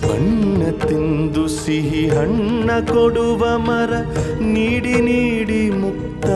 ಬಣ್ಣ ತಿಂದು ಸಿಹಿ ಹಣ್ಣ ಕೊಡುವ ಮರ ನೀಡಿ ನೀಡಿ ಮುಕ್ತ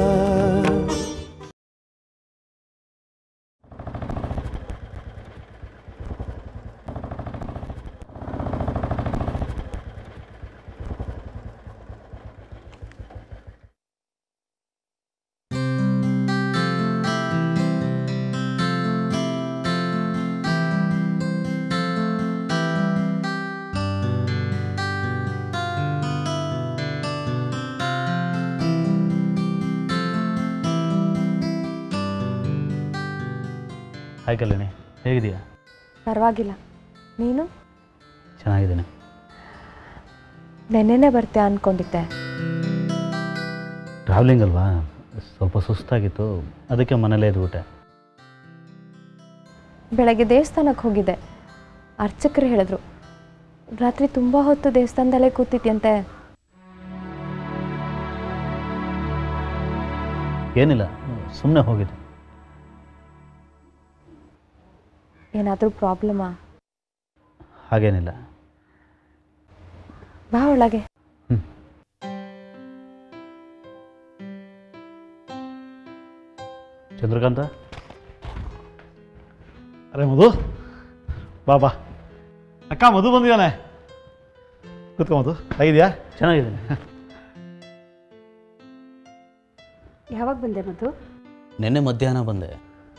ಹಾಯ್ ಕಲ್ಯಾಣಿ ಹೇಗಿದೆಯಾ ಪರವಾಗಿಲ್ಲ ನೀನು ಚೆನ್ನಾಗಿದ್ದೀನಿ ನೆನ್ನೆನೇ ಬರ್ತೆ ಅಂದ್ಕೊಂಡಿದ್ದೆ ಟ್ರಾವೆಲಿಂಗ್ ಅಲ್ವಾ ಸ್ವಲ್ಪ ಸುಸ್ತಾಗಿತ್ತು ಅದಕ್ಕೆ ಮನೇಲೇ ಇದ್ಬಿಟ್ಟೆ ಬೆಳಗ್ಗೆ ದೇವಸ್ಥಾನಕ್ಕೆ ಹೋಗಿದ್ದೆ ಅರ್ಚಕರು ಹೇಳಿದ್ರು ರಾತ್ರಿ ತುಂಬ ಹೊತ್ತು ದೇವಸ್ಥಾನದಲ್ಲೇ ಕೂತಿದ್ಯಂತೆ ಏನಿಲ್ಲ ಸುಮ್ಮನೆ ಹೋಗಿದ್ದೆ ಏನಾದರೂ ಪ್ರಾಬ್ಲಮಾ ಹಾಗೇನಿಲ್ಲ ಬಾ ಒಳಗೆ ಚಂದ್ರಕಾಂತ ಅರೆ ಮಧು ಬಾ ಬಾ ಅಕ್ಕ ಮಧು ಬಂದಿದ್ದಾನೆ ಕೂತ್ಕೊ ಮಧು ಹೇಗಿದೆಯಾ ಚೆನ್ನಾಗಿದ್ದೀನಿ ಯಾವಾಗ ಬಂದೆ ಮಧು ನಿನ್ನೆ ಮಧ್ಯಾಹ್ನ ಬಂದೆ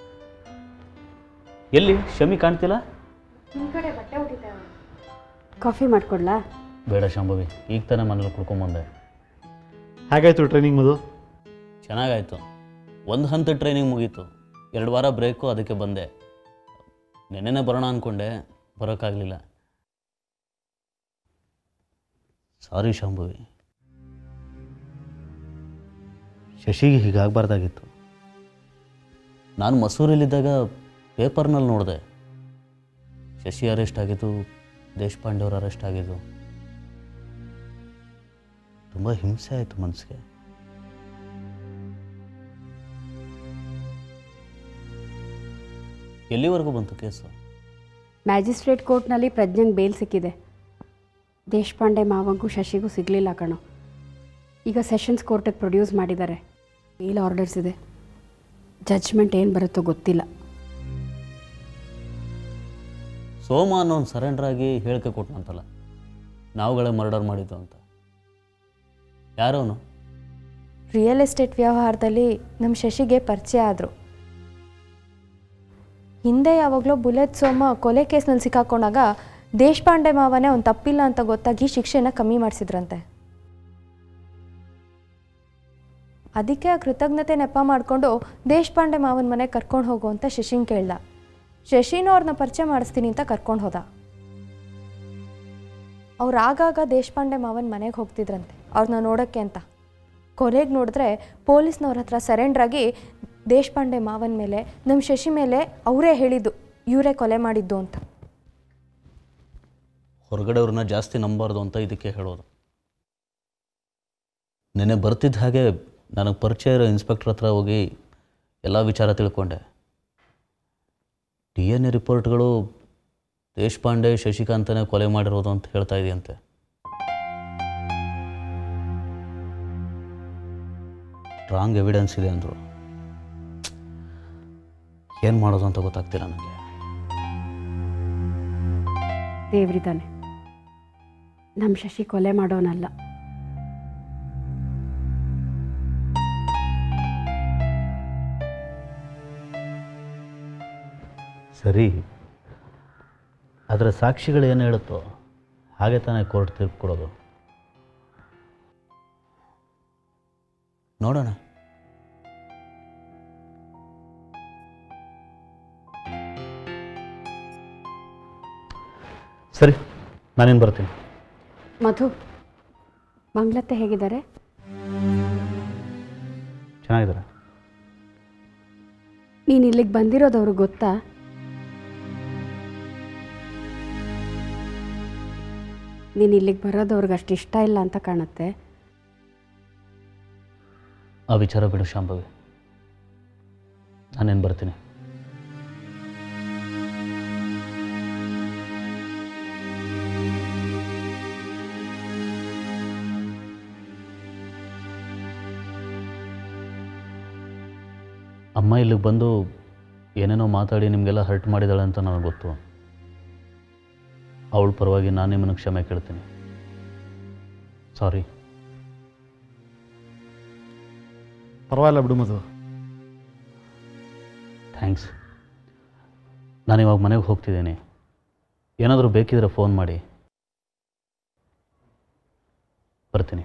ಎಲ್ಲಿ ಶಮಿ ಕಾಣ್ತಿಲ್ಲ ಕಾಫಿ ಮಾಡ್ಕೊಡ್ಲಾ ಬೇಡ ಶಾಂಭವಿ ಈಗ ತಾನೇ ಮನೇಲಿ ಕುಡ್ಕೊಂಬಂದೆ ಹೇಗಾಯ್ತು ಟ್ರೈನಿಂಗ್ ಮಧು ಚೆನ್ನಾಗಾಯಿತು ಒಂದು ಹಂತ ಟ್ರೈನಿಂಗ್ ಮುಗೀತು ಎರಡು ವಾರ ಬ್ರೇಕು ಅದಕ್ಕೆ ಬಂದೆ ನೆನ್ನೆನೇ ಬರೋಣ ಅಂದ್ಕೊಂಡೆ ಬರೋಕ್ಕಾಗಲಿಲ್ಲ ಸಾರಿ ಶಾಂಭವಿ ಶಶಿಗೆ ಹೀಗಾಗಬಾರ್ದಾಗಿತ್ತು ನಾನು ಮಸೂರಲ್ಲಿದ್ದಾಗ ಪೇಪರ್ನಲ್ಲಿ ನೋಡಿದೆ ಶಶಿ ಅರೆಸ್ಟ್ ಆಗಿದ್ದು ದೇಶಪಾಂಡೆ ಅವ್ರು ಅರೆಸ್ಟ್ ಆಗಿದ್ದು ತುಂಬ ಹಿಂಸೆ ಆಯಿತು ಮನಸ್ಸಿಗೆ ಎಲ್ಲಿವರೆಗೂ ಬಂತು ಕೇಸು ಮ್ಯಾಜಿಸ್ಟ್ರೇಟ್ ಕೋರ್ಟ್ನಲ್ಲಿ ಪ್ರಜ್ಞೆಗೆ ಬೇಲ್ ಸಿಕ್ಕಿದೆ ದೇಶಪಾಂಡೆ ಮಾವಂಗೂ ಶಶಿಗೂ ಸಿಗಲಿಲ್ಲ ಕಣೋ ಈಗ ಸೆಷನ್ಸ್ ಕೋರ್ಟಿಗೆ ಪ್ರೊಡ್ಯೂಸ್ ಮಾಡಿದ್ದಾರೆ ಬೇಲ್ ಆರ್ಡರ್ಸ್ ಇದೆ ಜಡ್ಜ್ಮೆಂಟ್ ಏನು ಬರುತ್ತೋ ಗೊತ್ತಿಲ್ಲ ಸೋಮ ಅನ್ನೋನು ಸರೆಂಡರ್ ಆಗಿ ಹೇಳಿಕೆ ಕೊಟ್ಟನಂತಲ್ಲ ನಾವುಗಳೇ ಮರ್ಡರ್ ಮಾಡಿದ್ದು ಅಂತ ಯಾರವನು ರಿಯಲ್ ಎಸ್ಟೇಟ್ ವ್ಯವಹಾರದಲ್ಲಿ ನಮ್ಮ ಶಶಿಗೆ ಪರಿಚಯ ಆದರು ಹಿಂದೆ ಯಾವಾಗಲೂ ಬುಲೆಟ್ ಸೋಮ ಕೊಲೆ ಕೇಸ್ನಲ್ಲಿ ಸಿಕ್ಕಾಕೊಂಡಾಗ ದೇಶಪಾಂಡೆ ಮಾವನೇ ಅವ್ನು ತಪ್ಪಿಲ್ಲ ಅಂತ ಗೊತ್ತಾಗಿ ಶಿಕ್ಷೆನ ಕಮ್ಮಿ ಮಾಡಿಸಿದ್ರಂತೆ ಅದಕ್ಕೆ ಆ ಕೃತಜ್ಞತೆ ನೆಪ ಮಾಡಿಕೊಂಡು ದೇಶಪಾಂಡೆ ಮಾವನ ಮನೆ ಕರ್ಕೊಂಡು ಹೋಗು ಅಂತ ಶಶಿನ್ ಕೇಳ್ದ ಶಶಿನೂ ಅವ್ರನ್ನ ಪರಿಚಯ ಮಾಡಿಸ್ತೀನಿ ಅಂತ ಕರ್ಕೊಂಡು ಹೋದ ಅವ್ರು ಆಗಾಗ ದೇಶಪಾಂಡೆ ಮಾವನ ಮನೆಗೆ ಹೋಗ್ತಿದ್ರಂತೆ ಅವ್ರನ್ನ ನೋಡೋಕ್ಕೆ ಅಂತ ಕೊನೆಗೆ ನೋಡಿದ್ರೆ ಪೊಲೀಸ್ನವ್ರ ಹತ್ರ ಸರೆಂಡರ್ ಆಗಿ ದೇಶಪಾಂಡೆ ಮಾವನ ಮೇಲೆ ನಮ್ಮ ಶಶಿ ಮೇಲೆ ಅವರೇ ಹೇಳಿದ್ದು ಇವರೇ ಕೊಲೆ ಮಾಡಿದ್ದು ಅಂತ ಹೊರಗಡೆಯವ್ರನ್ನ ಜಾಸ್ತಿ ನಂಬಾರ್ದು ಅಂತ ಇದಕ್ಕೆ ಹೇಳೋದು ನೆನ್ನೆ ಬರ್ತಿದ್ದ ಹಾಗೆ ನನಗೆ ಪರಿಚಯ ಇರೋ ಇನ್ಸ್ಪೆಕ್ಟ್ರ್ ಹತ್ರ ಹೋಗಿ ಎಲ್ಲ ವಿಚಾರ ತಿಳ್ಕೊಂಡೆ ಡಿ ಎನ್ ಎ ರಿಪೋರ್ಟ್ಗಳು ದೇಶಪಾಂಡೆ ಶಶಿಕಾಂತನೇ ಕೊಲೆ ಮಾಡಿರೋದು ಅಂತ ಹೇಳ್ತಾ ಇದೆಯಂತೆ ಸ್ಟ್ರಾಂಗ್ ಎವಿಡೆನ್ಸ್ ಇದೆ ಅಂದರು ಏನು ಮಾಡೋದು ಅಂತ ಗೊತ್ತಾಗ್ತಿಲ್ಲ ನನಗೆ ದೇವ್ರಿದ್ದಾನೆ ನಮ್ಮ ಶಶಿ ಕೊಲೆ ಮಾಡೋನಲ್ಲ ಸರಿ ಅದರ ಸಾಕ್ಷಿಗಳು ಏನು ಹೇಳುತ್ತೋ ಹಾಗೆ ತಾನೇ ಕೋರ್ಟ್ ತೀರ್ಪು ಕೊಡೋದು ನೋಡೋಣ ಸರಿ ನಾನೇನು ಬರ್ತೀನಿ ಮಧು ಮಂಗ್ಲತ್ತೆ ಹೇಗಿದ್ದಾರೆ ಚೆನ್ನಾಗಿದ್ದಾರೆ ನೀನು ಇಲ್ಲಿಗೆ ಬಂದಿರೋದು ಅವ್ರಿಗೆ ಗೊತ್ತಾ ನೀನು ಇಲ್ಲಿಗೆ ಬರೋದು ಅವ್ರಿಗೆ ಅಷ್ಟು ಇಷ್ಟ ಇಲ್ಲ ಅಂತ ಕಾಣುತ್ತೆ ಆ ವಿಚಾರ ಬಿಡು ಶಾಂಭವಿ ನಾನೇನು ಬರ್ತೀನಿ ಅಮ್ಮ ಇಲ್ಲಿಗೆ ಬಂದು ಏನೇನೋ ಮಾತಾಡಿ ನಿಮಗೆಲ್ಲ ಹರ್ಟ್ ಮಾಡಿದಾಳೆ ಅಂತ ನನಗೆ ಗೊತ್ತು ಅವಳ ಪರವಾಗಿ ನಾನು ನಿಮ್ಮನ್ನು ಕ್ಷಮೆ ಕೇಳ್ತೀನಿ ಸಾರಿ ಪರವಾಗಿಲ್ಲ ಬಿಡು ಮಧು ಥ್ಯಾಂಕ್ಸ್ ನಾನು ಇವಾಗ ಮನೆಗೆ ಹೋಗ್ತಿದ್ದೀನಿ ಏನಾದರೂ ಬೇಕಿದ್ರೆ ಫೋನ್ ಮಾಡಿ ಬರ್ತೀನಿ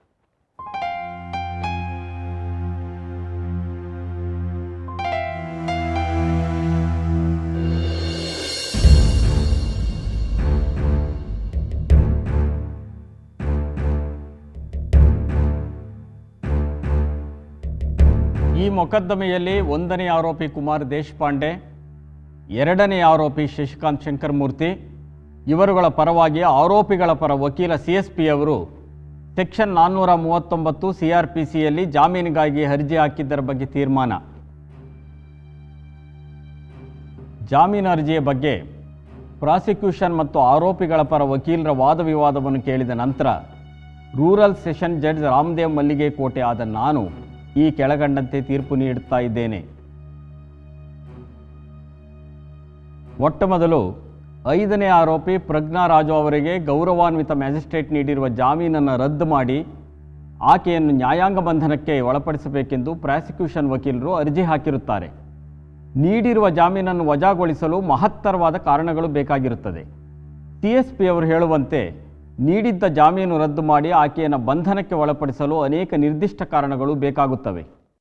ಈ ಮೊಕದ್ದಮೆಯಲ್ಲಿ ಒಂದನೇ ಆರೋಪಿ ಕುಮಾರ್ ದೇಶಪಾಂಡೆ ಎರಡನೇ ಆರೋಪಿ ಶಶಿಕಾಂತ್ ಶಂಕರಮೂರ್ತಿ ಇವರುಗಳ ಪರವಾಗಿ ಆರೋಪಿಗಳ ಪರ ವಕೀಲ ಸಿ ಎಸ್ ಪಿ ಅವರು ಸೆಕ್ಷನ್ ನಾನ್ನೂರ ಮೂವತ್ತೊಂಬತ್ತು ಸಿ ಆರ್ ಪಿ ಸಿಯಲ್ಲಿ ಜಾಮೀನಿಗಾಗಿ ಅರ್ಜಿ ಹಾಕಿದ್ದರ ಬಗ್ಗೆ ತೀರ್ಮಾನ ಜಾಮೀನು ಅರ್ಜಿಯ ಬಗ್ಗೆ ಪ್ರಾಸಿಕ್ಯೂಷನ್ ಮತ್ತು ಆರೋಪಿಗಳ ಪರ ವಕೀಲರ ವಾದ ವಿವಾದವನ್ನು ಕೇಳಿದ ನಂತರ ರೂರಲ್ ಸೆಷನ್ ಜಡ್ಜ್ ರಾಮದೇವ್ ಮಲ್ಲಿಗೆ ಕೋಟೆ ಆದ ನಾನು ಈ ಕೆಳಗಂಡಂತೆ ತೀರ್ಪು ನೀಡುತ್ತಾ ಇದ್ದೇನೆ ಮೊಟ್ಟ ಮೊದಲು ಐದನೇ ಆರೋಪಿ ಪ್ರಜ್ಞಾ ರಾಜು ಅವರಿಗೆ ಗೌರವಾನ್ವಿತ ಮ್ಯಾಜಿಸ್ಟ್ರೇಟ್ ನೀಡಿರುವ ಜಾಮೀನನ್ನು ರದ್ದು ಮಾಡಿ ಆಕೆಯನ್ನು ನ್ಯಾಯಾಂಗ ಬಂಧನಕ್ಕೆ ಒಳಪಡಿಸಬೇಕೆಂದು ಪ್ರಾಸಿಕ್ಯೂಷನ್ ವಕೀಲರು ಅರ್ಜಿ ಹಾಕಿರುತ್ತಾರೆ ನೀಡಿರುವ ಜಾಮೀನನ್ನು ವಜಾಗೊಳಿಸಲು ಮಹತ್ತರವಾದ ಕಾರಣಗಳು ಬೇಕಾಗಿರುತ್ತದೆ ಸಿ ಎಸ್ ಪಿ ಅವರು ಹೇಳುವಂತೆ ನೀಡಿದ್ದ ಜಾಮೀನು ರದ್ದು ಮಾಡಿ ಆಕೆಯನ್ನು ಬಂಧನಕ್ಕೆ ಒಳಪಡಿಸಲು ಅನೇಕ ನಿರ್ದಿಷ್ಟ ಕಾರಣಗಳು ಬೇಕಾಗುತ್ತವೆ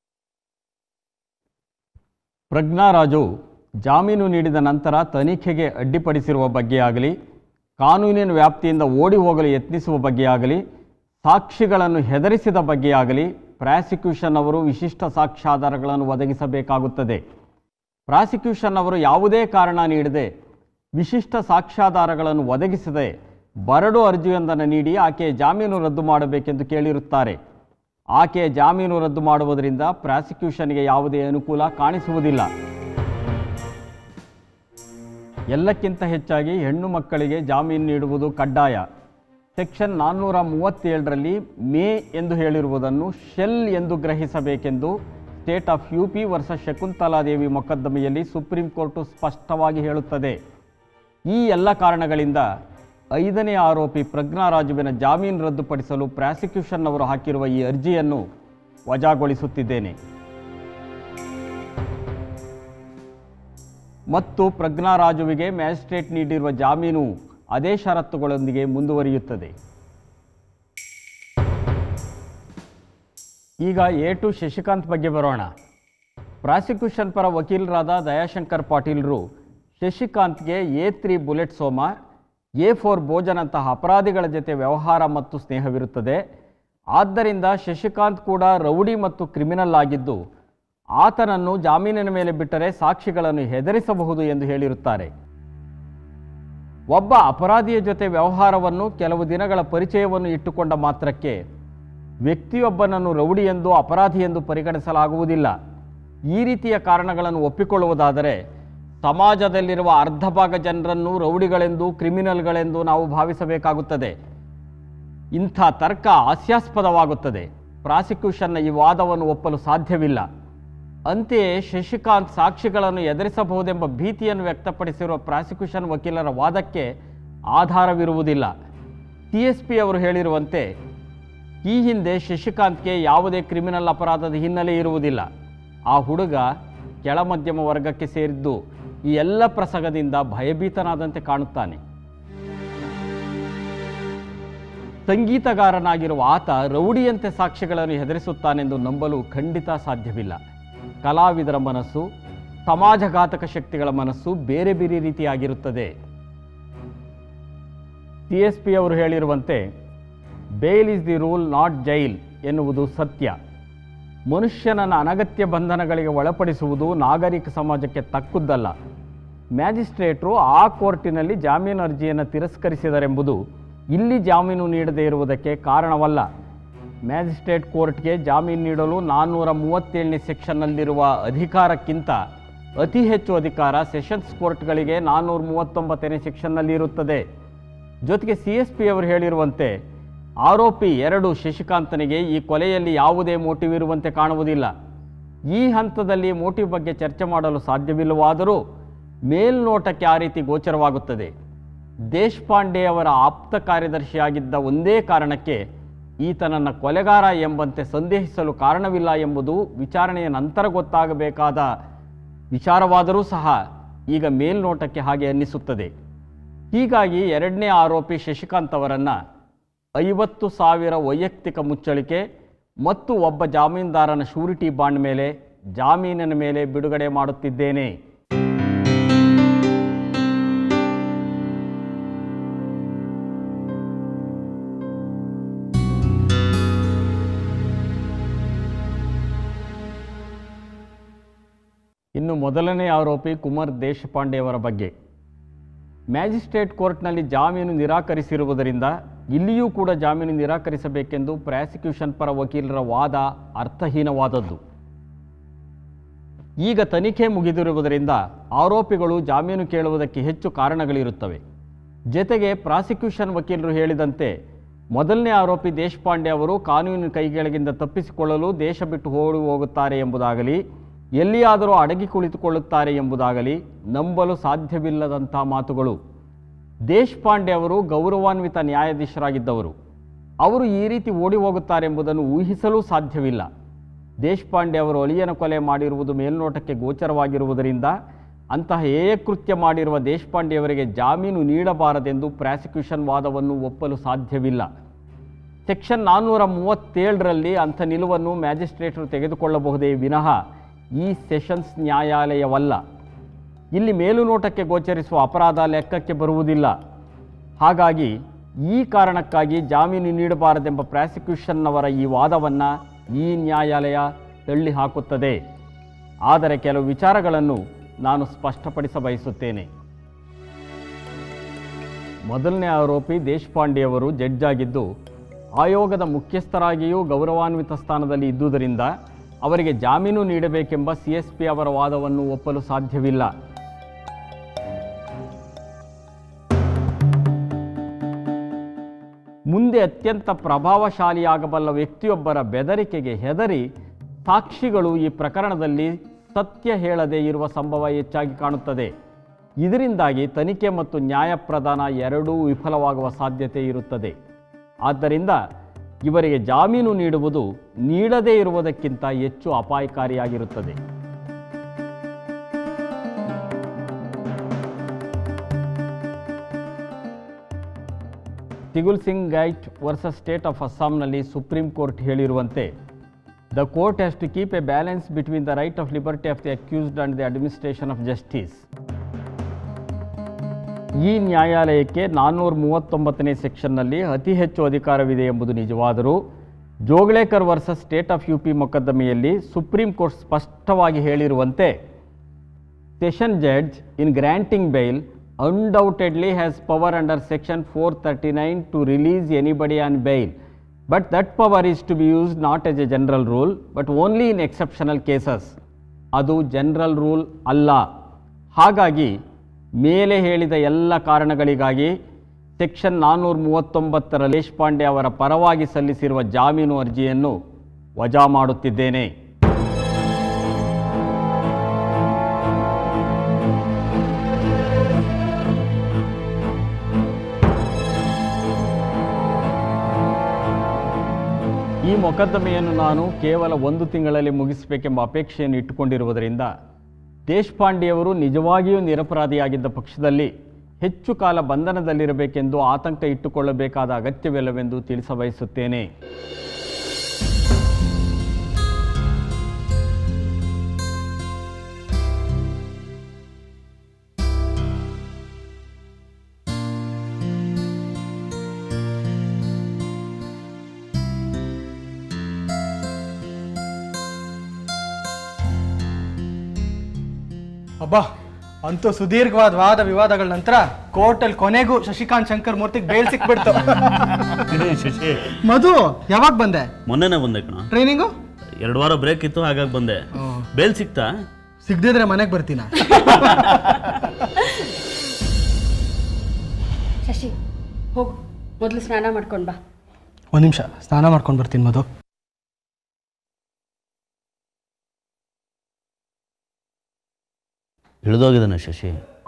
ಪ್ರಜ್ಞಾರಾಜು ಜಾಮೀನು ನೀಡಿದ ನಂತರ ತನಿಖೆಗೆ ಅಡ್ಡಿಪಡಿಸಿರುವ ಬಗ್ಗೆ ಆಗಲಿ ಕಾನೂನಿನ ವ್ಯಾಪ್ತಿಯಿಂದ ಓಡಿ ಹೋಗಲು ಯತ್ನಿಸುವ ಬಗ್ಗೆ ಆಗಲಿ ಸಾಕ್ಷಿಗಳನ್ನು ಹೆದರಿಸಿದ ಬಗ್ಗೆ ಆಗಲಿ ಪ್ರಾಸಿಕ್ಯೂಷನ್ ಅವರು ವಿಶಿಷ್ಟ ಸಾಕ್ಷ್ಯಾಧಾರಗಳನ್ನು ಒದಗಿಸಬೇಕಾಗುತ್ತದೆ ಪ್ರಾಸಿಕ್ಯೂಷನ್ ಅವರು ಯಾವುದೇ ಕಾರಣ ನೀಡದೆ ವಿಶಿಷ್ಟ ಸಾಕ್ಷ್ಯಾಧಾರಗಳನ್ನು ಒದಗಿಸದೆ ಬರಡು ಅರ್ಜಿಯೊಂದನ್ನು ನೀಡಿ ಆಕೆಯ ಜಾಮೀನು ರದ್ದು ಮಾಡಬೇಕೆಂದು ಕೇಳಿರುತ್ತಾರೆ ಆಕೆಯ ಜಾಮೀನು ರದ್ದು ಮಾಡುವುದರಿಂದ ಪ್ರಾಸಿಕ್ಯೂಷನ್ಗೆ ಯಾವುದೇ ಅನುಕೂಲ ಕಾಣಿಸುವುದಿಲ್ಲ ಎಲ್ಲಕ್ಕಿಂತ ಹೆಚ್ಚಾಗಿ ಹೆಣ್ಣು ಮಕ್ಕಳಿಗೆ ಜಾಮೀನು ನೀಡುವುದು ಕಡ್ಡಾಯ ಸೆಕ್ಷನ್ ನಾನ್ನೂರ ಮೂವತ್ತೇಳರಲ್ಲಿ ಮೇ ಎಂದು ಹೇಳಿರುವುದನ್ನು ಶೆಲ್ ಎಂದು ಗ್ರಹಿಸಬೇಕೆಂದು state of U P versus Shakuntala Devi ಮೊಕದ್ದಮೆಯಲ್ಲಿ ಸುಪ್ರೀಂ ಕೋರ್ಟು ಸ್ಪಷ್ಟವಾಗಿ ಹೇಳುತ್ತದೆ ಈ ಎಲ್ಲ ಕಾರಣಗಳಿಂದ ಐದನೇ ಆರೋಪಿ ಪ್ರಜ್ಞಾರಾಜುವಿನ ಜಾಮೀನು ರದ್ದುಪಡಿಸಲು ಪ್ರಾಸಿಕ್ಯೂಷನ್ ಅವರು ಹಾಕಿರುವ ಈ ಅರ್ಜಿಯನ್ನು ವಜಾಗೊಳಿಸುತ್ತಿದ್ದೇನೆ ಮತ್ತು ಪ್ರಜ್ಞಾರಾಜುವಿಗೆ ಮ್ಯಾಜಿಸ್ಟ್ರೇಟ್ ನೀಡಿರುವ ಜಾಮೀನು ಅದೇ ಷರತ್ತುಗಳೊಂದಿಗೆ ಮುಂದುವರಿಯುತ್ತದೆ ಈಗ ಎ ಟು ಶಶಿಕಾಂತ್ ಬಗ್ಗೆ ಬರೋಣ ಪ್ರಾಸಿಕ್ಯೂಷನ್ ಪರ ವಕೀಲರಾದ ದಯಾಶಂಕರ್ ಪಾಟೀಲ್ರು ಶಶಿಕಾಂತ್ಗೆ A three bullet Soma A four ಭೋಜನಂತಹ ಅಪರಾಧಿಗಳ ಜೊತೆ ವ್ಯವಹಾರ ಮತ್ತು ಸ್ನೇಹವಿರುತ್ತದೆ ಆದ್ದರಿಂದ ಶಶಿಕಾಂತ್ ಕೂಡ ರೌಡಿ ಮತ್ತು ಕ್ರಿಮಿನಲ್ ಆಗಿದ್ದು ಆತನನ್ನು ಜಾಮೀನಿನ ಮೇಲೆ ಬಿಟ್ಟರೆ ಸಾಕ್ಷಿಗಳನ್ನು ಹೆದರಿಸಬಹುದು ಎಂದು ಹೇಳಿರುತ್ತಾರೆ ಒಬ್ಬ ಅಪರಾಧಿಯ ಜೊತೆ ವ್ಯವಹಾರವನ್ನು ಕೆಲವು ದಿನಗಳ ಪರಿಚಯವನ್ನು ಇಟ್ಟುಕೊಂಡ ಮಾತ್ರಕ್ಕೆ ವ್ಯಕ್ತಿಯೊಬ್ಬನನ್ನು ರೌಡಿ ಎಂದು ಅಪರಾಧಿ ಎಂದು ಪರಿಗಣಿಸಲಾಗುವುದಿಲ್ಲ ಈ ರೀತಿಯ ಕಾರಣಗಳನ್ನು ಒಪ್ಪಿಕೊಳ್ಳುವುದಾದರೆ ಸಮಾಜದಲ್ಲಿರುವ ಅರ್ಧ ಭಾಗ ಜನರನ್ನು ರೌಡಿಗಳೆಂದು ಕ್ರಿಮಿನಲ್ಗಳೆಂದು ನಾವು ಭಾವಿಸಬೇಕಾಗುತ್ತದೆ ಇಂಥ ತರ್ಕ ಹಾಸ್ಯಾಸ್ಪದವಾಗುತ್ತದೆ ಪ್ರಾಸಿಕ್ಯೂಷನ್ನ ಈ ವಾದವನ್ನು ಒಪ್ಪಲು ಸಾಧ್ಯವಿಲ್ಲ ಅಂತೆಯೇ ಶಶಿಕಾಂತ್ ಸಾಕ್ಷಿಗಳನ್ನು ಎದುರಿಸಬಹುದೆಂಬ ಭೀತಿಯನ್ನು ವ್ಯಕ್ತಪಡಿಸಿರುವ ಪ್ರಾಸಿಕ್ಯೂಷನ್ ವಕೀಲರ ವಾದಕ್ಕೆ ಆಧಾರವಿರುವುದಿಲ್ಲ ಸಿ ಎಸ್ ಪಿ ಅವರು ಹೇಳಿರುವಂತೆ ಈ ಹಿಂದೆ ಶಶಿಕಾಂತ್ಗೆ ಯಾವುದೇ ಕ್ರಿಮಿನಲ್ ಅಪರಾಧದ ಹಿನ್ನೆಲೆ ಇರುವುದಿಲ್ಲ ಆ ಹುಡುಗ ಕೆಳ ಮಧ್ಯಮ ವರ್ಗಕ್ಕೆ ಸೇರಿದ್ದು ಈ ಎಲ್ಲ ಪ್ರಸಂಗದಿಂದ ಭಯಭೀತನಾದಂತೆ ಕಾಣುತ್ತಾನೆ ಸಂಗೀತಗಾರನಾಗಿರುವ ಆತ ರೌಡಿಯಂತೆ ಸಾಕ್ಷಿಗಳನ್ನು ಹೆದರಿಸುತ್ತಾನೆಂದು ನಂಬಲು ಖಂಡಿತ ಸಾಧ್ಯವಿಲ್ಲ ಕಲಾವಿದರ ಮನಸ್ಸು ಸಮಾಜಘಾತಕ ಶಕ್ತಿಗಳ ಮನಸ್ಸು ಬೇರೆ ಬೇರೆ ರೀತಿಯಾಗಿರುತ್ತದೆ ಸಿ ಎಸ್ ಪಿ ಅವರು ಹೇಳಿರುವಂತೆ bail is the rule not jail ಎನ್ನುವುದು ಸತ್ಯ ಮನುಷ್ಯನನ್ನು ಅನಗತ್ಯ ಬಂಧನಗಳಿಗೆ ಒಳಪಡಿಸುವುದು ನಾಗರಿಕ ಸಮಾಜಕ್ಕೆ ತಕ್ಕುದಲ್ಲ ಮ್ಯಾಜಿಸ್ಟ್ರೇಟ್ರು ಆ ಕೋರ್ಟಿನಲ್ಲಿ ಜಾಮೀನು ಅರ್ಜಿಯನ್ನು ತಿರಸ್ಕರಿಸಿದರೆಂಬುದು ಇಲ್ಲಿ ಜಾಮೀನು ನೀಡದೇ ಇರುವುದಕ್ಕೆ ಕಾರಣವಲ್ಲ ಮ್ಯಾಜಿಸ್ಟ್ರೇಟ್ ಕೋರ್ಟ್ಗೆ ಜಾಮೀನು ನೀಡಲು ನಾನ್ನೂರ ಮೂವತ್ತೇಳನೇ ಸೆಕ್ಷನ್ನಲ್ಲಿರುವ ಅಧಿಕಾರಕ್ಕಿಂತ ಅತಿ ಹೆಚ್ಚು ಅಧಿಕಾರ ಸೆಷನ್ಸ್ ಕೋರ್ಟ್ಗಳಿಗೆ ನಾನ್ನೂರ ಮೂವತ್ತೊಂಬತ್ತನೇ ಸೆಕ್ಷನ್ನಲ್ಲಿ ಇರುತ್ತದೆ ಜೊತೆಗೆ ಸಿ ಎಸ್ ಪಿ ಅವರು ಹೇಳಿರುವಂತೆ ಆರೋಪಿ ಎರಡು ಶಶಿಕಾಂತನಿಗೆ ಈ ಕೊಲೆಯಲ್ಲಿ ಯಾವುದೇ ಮೋಟಿವ್ ಇರುವಂತೆ ಕಾಣುವುದಿಲ್ಲ ಈ ಹಂತದಲ್ಲಿ ಮೋಟಿವ್ ಬಗ್ಗೆ ಚರ್ಚೆ ಮಾಡಲು ಸಾಧ್ಯವಿಲ್ಲವಾದರೂ ಮೇಲ್ನೋಟಕ್ಕೆ ಆ ರೀತಿ ಗೋಚರವಾಗುತ್ತದೆ ದೇಶಪಾಂಡೆ ಅವರ ಆಪ್ತ ಕಾರ್ಯದರ್ಶಿಯಾಗಿದ್ದ ಒಂದೇ ಕಾರಣಕ್ಕೆ ಈತನನ್ನು ಕೊಲೆಗಾರ ಎಂಬಂತೆ ಸಂದೇಹಿಸಲು ಕಾರಣವಿಲ್ಲ ಎಂಬುದು ವಿಚಾರಣೆಯ ನಂತರ ಗೊತ್ತಾಗಬೇಕಾದ ವಿಚಾರವಾದರೂ ಸಹ ಈಗ ಮೇಲ್ನೋಟಕ್ಕೆ ಹಾಗೆ ಅನ್ನಿಸುತ್ತದೆ ಹೀಗಾಗಿ ಎರಡನೇ ಆರೋಪಿ ಶಶಿಕಾಂತ್ ಅವರನ್ನು ಐವತ್ತು ಸಾವಿರ ವೈಯಕ್ತಿಕ ಮುಚ್ಚಳಿಕೆ ಮತ್ತು ಒಬ್ಬ ಜಾಮೀನ್ದಾರನ ಶೂರಿಟಿ ಬಾಂಡ್ ಮೇಲೆ ಜಾಮೀನಿನ ಮೇಲೆ ಬಿಡುಗಡೆ ಮಾಡುತ್ತಿದ್ದೇನೆ ಇನ್ನು ಮೊದಲನೇ ಆರೋಪಿ ಕುಮಾರ್ ದೇಶಪಾಂಡೆಯವರ ಬಗ್ಗೆ ಮ್ಯಾಜಿಸ್ಟ್ರೇಟ್ ಕೋರ್ಟ್ನಲ್ಲಿ ಜಾಮೀನು ನಿರಾಕರಿಸಿರುವುದರಿಂದ ಇಲ್ಲಿಯೂ ಕೂಡ ಜಾಮೀನು ನಿರಾಕರಿಸಬೇಕೆಂದು ಪ್ರಾಸಿಕ್ಯೂಷನ್ ಪರ ವಕೀಲರ ವಾದ ಅರ್ಥಹೀನವಾದದ್ದು ಈಗ ತನಿಖೆ ಮುಗಿದಿರುವುದರಿಂದ ಆರೋಪಿಗಳು ಜಾಮೀನು ಕೇಳುವುದಕ್ಕೆ ಹೆಚ್ಚು ಕಾರಣಗಳಿರುತ್ತವೆ ಜತೆಗೆ ಪ್ರಾಸಿಕ್ಯೂಷನ್ ವಕೀಲರು ಹೇಳಿದಂತೆ ಮೊದಲನೇ ಆರೋಪಿ ದೇಶಪಾಂಡೆ ಅವರು ಕಾನೂನಿನ ಕೈಗಳಿಂದ ತಪ್ಪಿಸಿಕೊಳ್ಳಲು ದೇಶ ಬಿಟ್ಟು ಓಡಿ ಹೋಗುತ್ತಾರೆ ಎಂಬುದಾಗಲಿ ಎಲ್ಲಿಯಾದರೂ ಅಡಗಿ ಕುಳಿತುಕೊಳ್ಳುತ್ತಾರೆ ಎಂಬುದಾಗಲಿ ನಂಬಲು ಸಾಧ್ಯವಿಲ್ಲದಂಥ ಮಾತುಗಳು ದೇಶಪಾಂಡೆ ಅವರು ಗೌರವಾನ್ವಿತ ನ್ಯಾಯಾಧೀಶರಾಗಿದ್ದವರು ಅವರು ಈ ರೀತಿ ಓಡಿ ಹೋಗುತ್ತಾರೆಂಬುದನ್ನು ಊಹಿಸಲೂ ಸಾಧ್ಯವಿಲ್ಲ ದೇಶಪಾಂಡೆ ಅವರು ಅಳಿಯನ ಕೊಲೆ ಮಾಡಿರುವುದು ಮೇಲ್ನೋಟಕ್ಕೆ ಗೋಚರವಾಗಿರುವುದರಿಂದ ಅಂತಹ ಹೇಯಕೃತ್ಯ ಮಾಡಿರುವ ದೇಶಪಾಂಡೆಯವರಿಗೆ ಜಾಮೀನು ನೀಡಬಾರದೆಂದು ಪ್ರಾಸಿಕ್ಯೂಷನ್ ವಾದವನ್ನು ಒಪ್ಪಲು ಸಾಧ್ಯವಿಲ್ಲ ಸೆಕ್ಷನ್ ನಾನ್ನೂರ ಮೂವತ್ತೇಳರಲ್ಲಿ ಅಂಥ ನಿಲುವನ್ನು ಮ್ಯಾಜಿಸ್ಟ್ರೇಟರು ತೆಗೆದುಕೊಳ್ಳಬಹುದೇ ವಿನಃ ಈ ಸೆಷನ್ಸ್ ನ್ಯಾಯಾಲಯವಲ್ಲ ಇಲ್ಲಿ ಮೇಲುನೋಟಕ್ಕೆ ಗೋಚರಿಸುವ ಅಪರಾಧ ಲೆಕ್ಕಕ್ಕೆ ಬರುವುದಿಲ್ಲ ಹಾಗಾಗಿ ಈ ಕಾರಣಕ್ಕಾಗಿ ಜಾಮೀನು ನೀಡಬಾರದೆಂಬ ಪ್ರಾಸಿಕ್ಯೂಷನ್ನವರ ಈ ವಾದವನ್ನು ಈ ನ್ಯಾಯಾಲಯ ತಳ್ಳಿ ಹಾಕುತ್ತದೆ ಆದರೆ ಕೆಲವು ವಿಚಾರಗಳನ್ನು ನಾನು ಸ್ಪಷ್ಟಪಡಿಸ ಬಯಸುತ್ತೇನೆ ಮೊದಲನೇ ಆರೋಪಿ ದೇಶಪಾಂಡೆಯವರು ಜಡ್ಜ್ ಆಗಿದ್ದು ಆಯೋಗದ ಮುಖ್ಯಸ್ಥರಾಗಿಯೂ ಗೌರವಾನ್ವಿತ ಸ್ಥಾನದಲ್ಲಿ ಇದ್ದುದರಿಂದ ಅವರಿಗೆ ಜಾಮೀನು ನೀಡಬೇಕೆಂಬ ಸಿ ಎಸ್ ಪಿ ಅವರ ವಾದವನ್ನು ಒಪ್ಪಲು ಸಾಧ್ಯವಿಲ್ಲ ಮುಂದೆ ಅತ್ಯಂತ ಪ್ರಭಾವಶಾಲಿಯಾಗಬಲ್ಲ ವ್ಯಕ್ತಿಯೊಬ್ಬರ ಬೆದರಿಕೆಗೆ ಹೆದರಿ ಸಾಕ್ಷಿಗಳು ಈ ಪ್ರಕರಣದಲ್ಲಿ ಸತ್ಯ ಹೇಳದೇ ಇರುವ ಸಂಭವ ಹೆಚ್ಚಾಗಿ ಕಾಣುತ್ತದೆ ಇದರಿಂದಾಗಿ ತನಿಖೆ ಮತ್ತು ನ್ಯಾಯ ಪ್ರದಾನ ಎರಡೂ ವಿಫಲವಾಗುವ ಸಾಧ್ಯತೆ ಇರುತ್ತದೆ ಆದ್ದರಿಂದ ಇವರಿಗೆ ಜಾಮೀನು ನೀಡುವುದು ನೀಡದೇ ಇರುವುದಕ್ಕಿಂತ ಹೆಚ್ಚು ಅಪಾಯಕಾರಿಯಾಗಿರುತ್ತದೆ Tigul Singh Gait versus state of ಅಸ್ಸಾಂನಲ್ಲಿ ಸುಪ್ರೀಂ ಕೋರ್ಟ್ ಹೇಳಿರುವಂತೆ the court has to keep a balance between the right of liberty of the accused and the administration of justice ಈ ನ್ಯಾಯಾಲಯಕ್ಕೆ ನಾನ್ನೂರ ಮೂವತ್ತೊಂಬತ್ತನೇ ಸೆಕ್ಷನ್ನಲ್ಲಿ ಅತಿ ಹೆಚ್ಚು ಅಧಿಕಾರವಿದೆ ಎಂಬುದು ನಿಜವಾದರೂ Joglekar versus state of U P ಮೊಕದ್ದಮೆಯಲ್ಲಿ ಸುಪ್ರೀಂ ಕೋರ್ಟ್ ಸ್ಪಷ್ಟವಾಗಿ ಹೇಳಿರುವಂತೆ session judge in granting bail undoubtedly has power under section 439 to release anybody on bail but that power is to be used not as a general rule but only in exceptional cases ಅದು general rule ಅಲ್ಲ ಹಾಗಾಗಿ ಮೇಲೆ ಹೇಳಿದ ಎಲ್ಲ ಕಾರಣಗಳಿಗಾಗಿ section ನಾನ್ನೂರ ಮೂವತ್ತೊಂಬತ್ತರ ದೇಶಪಾಂಡೆ ಅವರ ಪರವಾಗಿ ಸಲ್ಲಿಸಿರುವ ಜಾಮೀನು ಅರ್ಜಿಯನ್ನು ವಜಾ ಮಾಡುತ್ತಿದ್ದೇನೆ ಈ ಮೊಕದ್ದಮೆಯನ್ನು ನಾನು ಕೇವಲ ಒಂದು ತಿಂಗಳಲ್ಲಿ ಮುಗಿಸಬೇಕೆಂಬ ಅಪೇಕ್ಷೆಯನ್ನು ಇಟ್ಟುಕೊಂಡಿರುವುದರಿಂದ ದೇಶಪಾಂಡೆಯವರು ನಿಜವಾಗಿಯೂ ನಿರಪರಾಧಿಯಾಗಿದ್ದ ಪಕ್ಷದಲ್ಲಿ ಹೆಚ್ಚು ಕಾಲ ಬಂಧನದಲ್ಲಿರಬೇಕೆಂದು ಆತಂಕ ಇಟ್ಟುಕೊಳ್ಳಬೇಕಾದ ಅಗತ್ಯವಿಲ್ಲವೆಂದು ತಿಳಿಸಬಯಸುತ್ತೇನೆ ಅಬ್ಬಾ ಅಂತೂ ಸುದೀರ್ಘವಾದ ವಾದ ವಿವಾದಗಳ ನಂತರ ಕೋರ್ಟಲ್ಲಿ ಕೊನೆಗೂ ಶಶಿಕಾಂತ್ ಶಂಕರ್ ಮೂರ್ತಿಗೆ ಬೇಲ್ ಸಿಕ್ಬಿಡ್ತು ಶಶಿ ಮಧು ಯಾವಾಗ ಬಂದೆ ಮೊನ್ನೆನೇ ಬಂದೆ ಕಣ ಟ್ರೈನಿಂಗು ಎರಡು ವಾರ ಬ್ರೇಕ್ ಇತ್ತು ಹಾಗಾಗಿ ಬಂದೆ ಬೇಲ್ ಸಿಕ್ತಾ ಸಿಗದಿದ್ರೆ ಮನೆಗೆ ಬರ್ತೀನ ಶಶಿ ಹೋಗು ಮೊದಲು ಸ್ನಾನ ಮಾಡ್ಕೊಂಡು ಬಾ ಒಂದು ನಿಮಿಷ ಸ್ನಾನ ಮಾಡ್ಕೊಂಡು ಬರ್ತೀನಿ ಮಧು ಇಳಿದೋಗಿದ್ದಾನೆ ಶಶಿ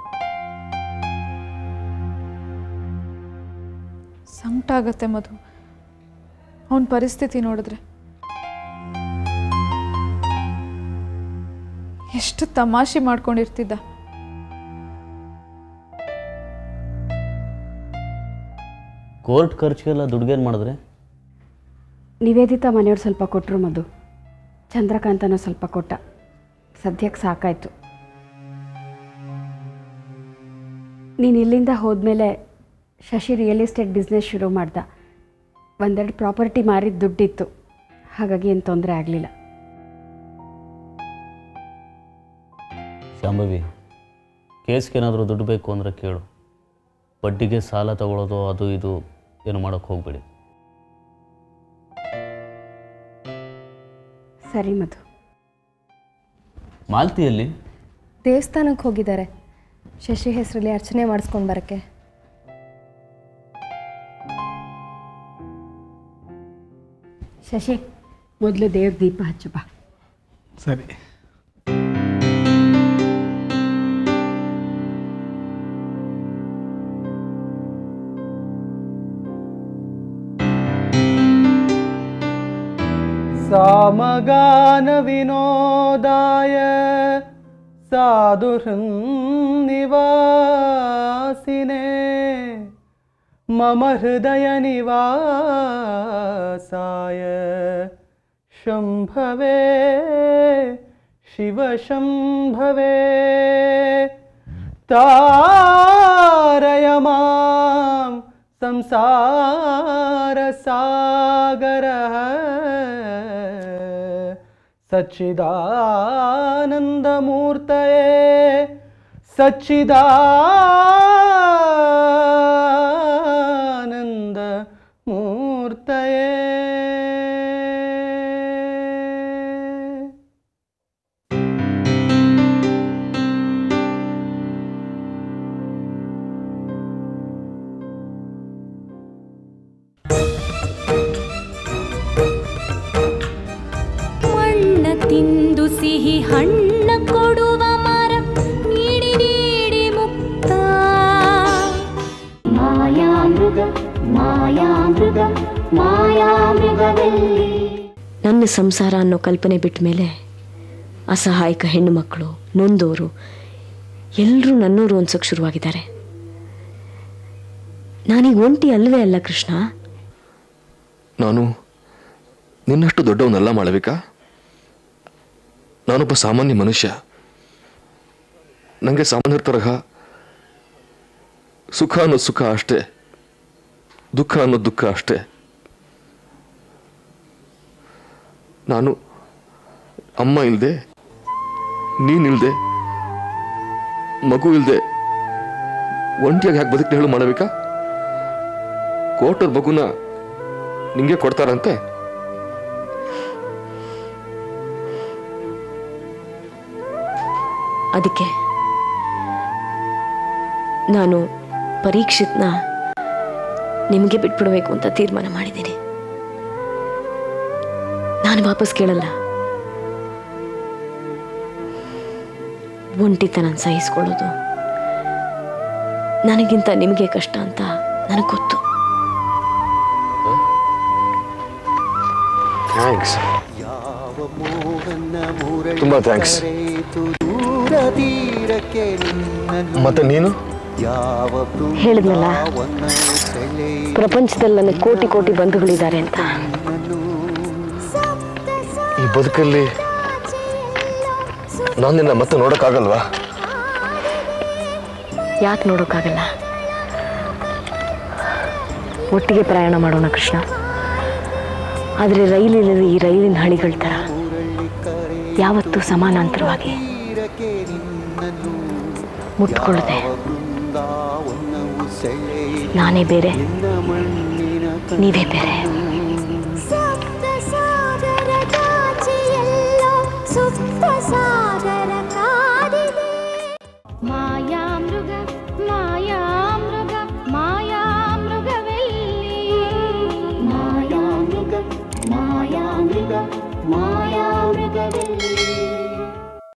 ಸಂಕಟ ಆಗತ್ತೆ ಮಧು ಅವನ ಪರಿಸ್ಥಿತಿ ನೋಡಿದ್ರೆ ಎಷ್ಟು ತಮಾಷೆ ಮಾಡ್ಕೊಂಡಿರ್ತಿದ್ದ ಕೋರ್ಟ್ ಖರ್ಚಿಗೆಲ್ಲ ದುಡ್ಗೇನು ಮಾಡಿದ್ರೆ ನಿವೇದಿತಾ ಮನೆಯವ್ರು ಸ್ವಲ್ಪ ಕೊಟ್ಟರು ಮಧು ಚಂದ್ರಕಾಂತನೂ ಸ್ವಲ್ಪ ಕೊಟ್ಟ ಸದ್ಯಕ್ಕೆ ಸಾಕಾಯಿತು ನೀನು ಇಲ್ಲಿಂದ ಹೋದ್ಮೇಲೆ ಶಶಿ ರಿಯಲ್ ಎಸ್ಟೇಟ್ ಬಿಸ್ನೆಸ್ ಶುರು ಮಾಡ್ದ ಒಂದೆರಡು ಪ್ರಾಪರ್ಟಿ ಮಾರಿದ ದುಡ್ಡಿತ್ತು ಹಾಗಾಗಿ ಏನು ತೊಂದರೆ ಆಗಲಿಲ್ಲ ಶಾಂಭವಿ ಕೇಸ್ಗೆ ಏನಾದರೂ ದುಡ್ಡು ಬೇಕು ಅಂದರೆ ಕೇಳು ಬಡ್ಡಿಗೆ ಸಾಲ ತಗೊಳ್ಳೋದು ಅದು ಇದು ಏನು ಮಾಡೋಕ್ಕೆ ಹೋಗಬೇಡಿ ಸರಿ ಮಧು ಮಾಲ್ತಿಯಲ್ಲಿ ದೇವಸ್ಥಾನಕ್ಕೆ ಹೋಗಿದ್ದಾರೆ ಶಶಿ ಹೆಸರಲ್ಲಿ ಅರ್ಚನೆ ಮಾಡಿಸ್ಕೊಂಡು ಬರೋಕ್ಕೆ ಶಶಿ ಮೊದಲು ದೇವ್ರ ದೀಪ ಹಚ್ಚು ಬಾ ಸರಿ सामगानविनोदाय साधुहृन्निवासिने मम हृदयनिवासाय शम्भवे शिवशम्भवे तारय मां संसारसागरः सच्चिदानन्दमूर्तये सच्चिदानन्दमूर्तये ಮಣ್ಣ ತಿಂದು ಸಿಹಿ ಹಣ್ಣ ಕೊಡುವ ಮರ ನೀಡಿ ನೀಡಿ ಮುಕ್ತ ಮಾಯಾಮೃಗ ಮಾಯಾಮೃಗ ಮಾಯಾಮೃಗದಲ್ಲಿ ನನ್ನ ಸಂಸಾರ ಅನ್ನೋ ಕಲ್ಪನೆ ಬಿಟ್ಟ ಮೇಲೆ ಅಸಹಾಯಕ ಹೆಣ್ಣು ಮಕ್ಕಳು ನೊಂದೋರು ಎಲ್ಲರೂ ನನ್ನೋರು ಅನ್ಸೋಕೆ ಶುರುವಾಗಿದ್ದಾರೆ ನಾನೀಗ ಒಂಟಿ ಅಲ್ವೇ ಅಲ್ಲ ಕೃಷ್ಣ ನಾನು ನಿನ್ನಷ್ಟು ದೊಡ್ಡವನಲ್ಲ ಮಾಳವಿಕ ನಾನೊಬ್ಬ ಸಾಮಾನ್ಯ ಮನುಷ್ಯ ನನಗೆ ಸಾಮಾನ್ಯರ ತರಹ ಸುಖ ಅನ್ನೋ ಸುಖ ಅಷ್ಟೇ ದುಃಖ ಅನ್ನೋ ದುಃಖ ಅಷ್ಟೇ ನಾನು ಅಮ್ಮ ಇಲ್ದೆ ನೀನಿಲ್ದೆ ಮಗು ಇಲ್ದೆ ಒಂಟಿಯಾಗಿ ಯಾಕೆ ಬದುಕಿ ಹೇಳು ಮಾಡಬೇಕಾ ಕೋಟರ್ ಮಗುನ ನಿಂಗೆ ಕೊಡ್ತಾರಂತೆ ಅದಕ್ಕೆ ನಾನು ಪರೀಕ್ಷಿತ್ನ ನಿಮಗೆ ಬಿಟ್ಬಿಡಬೇಕು ಅಂತ ತೀರ್ಮಾನ ಮಾಡಿದ್ದೀನಿ ನಾನು ವಾಪಸ್ ಕೇಳಲ್ಲ ಒಂಟಿತನ ಸಹಿಸ್ಕೊಳ್ಳೋದು ನನಗಿಂತ ನಿಮಗೆ ಕಷ್ಟ ಅಂತ ನನಗೆ ಗೊತ್ತು ಥ್ಯಾಂಕ್ಸ್ ತುಂಬಾ ಥ್ಯಾಂಕ್ಸ್ ಮತ್ತೆ ನೀನು ಹೇಳಿದ್ನಲ್ಲ ಪ್ರಪಂಚದಲ್ಲಿ ನನಗೆ ಕೋಟಿ ಕೋಟಿ ಬಂಧುಗಳಿದ್ದಾರೆ ಅಂತ ಈ ಬದುಕಲ್ಲಿ ನಾನು ನಿನ್ನ ಮತ್ತೆ ನೋಡೋಕ್ಕಾಗಲ್ವಾ ಯಾಕೆ ನೋಡೋಕ್ಕಾಗಲ್ಲ ಒಟ್ಟಿಗೆ ಪ್ರಯಾಣ ಮಾಡೋಣ ಕೃಷ್ಣ ಆದರೆ ರೈಲಿನಲ್ಲಿ ಈ ರೈಲಿನ ಹಳಿಗಳ ಥರ ಯಾವತ್ತೂ ಸಮಾನಾಂತರವಾಗಿ ಮುಟ್ಕೊಳ್ಳದೆ ನಾನೇ ಬೇರೆ ನೀವೇ ಬೇರೆ ಸಪ್ತ ಸಾಗರ ಚಾಚಿಯೆಲ್ಲೋ ಸುಪ್ತ ಸಾಗರ ಕಾದಿದೆ ಮಾಯಾಮೃಗ ಮಾಯಾಮೃಗ ಮಾಯಾಮೃಗವೆಲ್ಲಿ ಮಾಯಾಮೃಗ ಮಾಯಾಮೃಗ ಮಾಯಾಮೃಗವೆಲ್ಲಿ